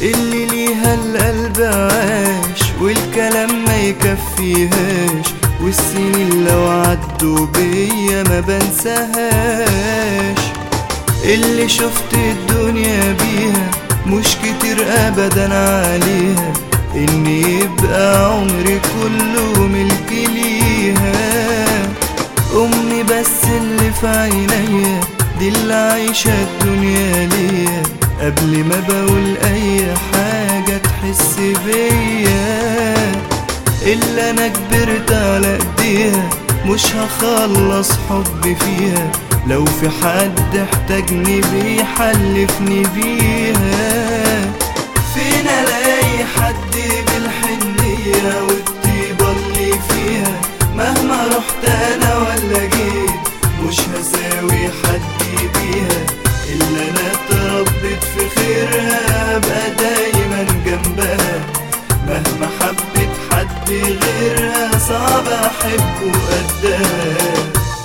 اللي ليها القلب عاش والكلام ما يكفيهاش والسنين لو عدوا بيا ما بنساهاش اللي شفت الدنيا بيها مش كتير ابدا عليها ان يبقى عمري كله ملك ليها امي بس اللي في عينيا دي اللي عايشة الدنيا ليا قبل ما بقول اي حاجة تحس بيا الا انا كبرت على ايديها مش هخلص حبي فيها لو في حد احتاجني بيحلفني بيها فين الاقي حد بالحنية والطيبة اللي فيها مهما رحت انا ولا جيت مش هساوي حد بيها الا انا اتربيت في خيرها ابقى دايما جنبها مهما حبيت حد غيرها صعب احبه قدها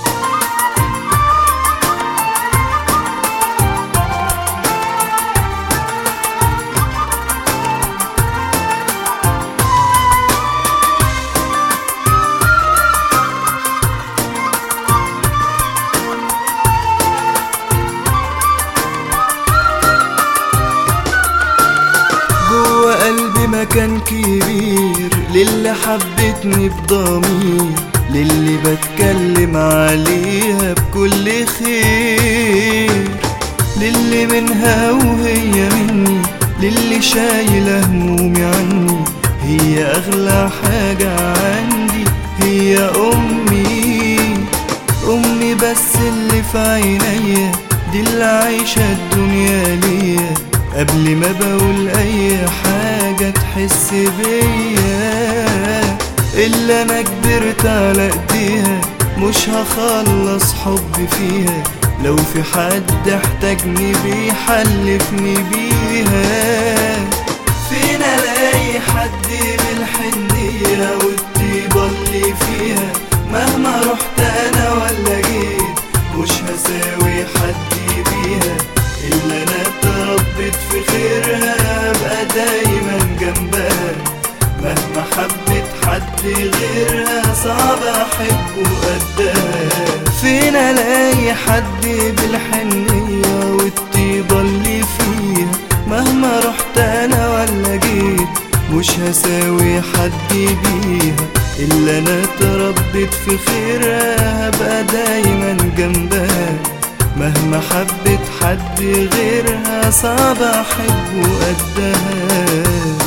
جوه قلبي مكان كبير للي حبتني بضمير للي بتكلم عليها بكل خير للي منها وهي مني للي شايلة همومي عني هي أغلى حاجة عندي هي أمي أمي بس اللي في عينيا دي اللي عايشة الدنيا ليا قبل ما بقول أي حاجة تحس بيا إلا أنا كبرت على إيديها مش هخلص حبي فيها لو في حد احتاجني بيحلفني بيها فين الاقي حد بالحنية والطيبة اللي فيها مهما رحت انا ولا جيت مش هساوي حد بيها الا انا اتربيت في خيرها ابقى دايما جنبها مهما حبيت حد غيرها صعب احبه قدها فين الاقي حد بالحنية والطيبة اللي فيها مهما رحت انا ولا جيت مش هساوي حد بيها الا انا اتربيت في خيرها هبقى دايما جنبها مهما حبيت حد غيرها صعب احبه قدها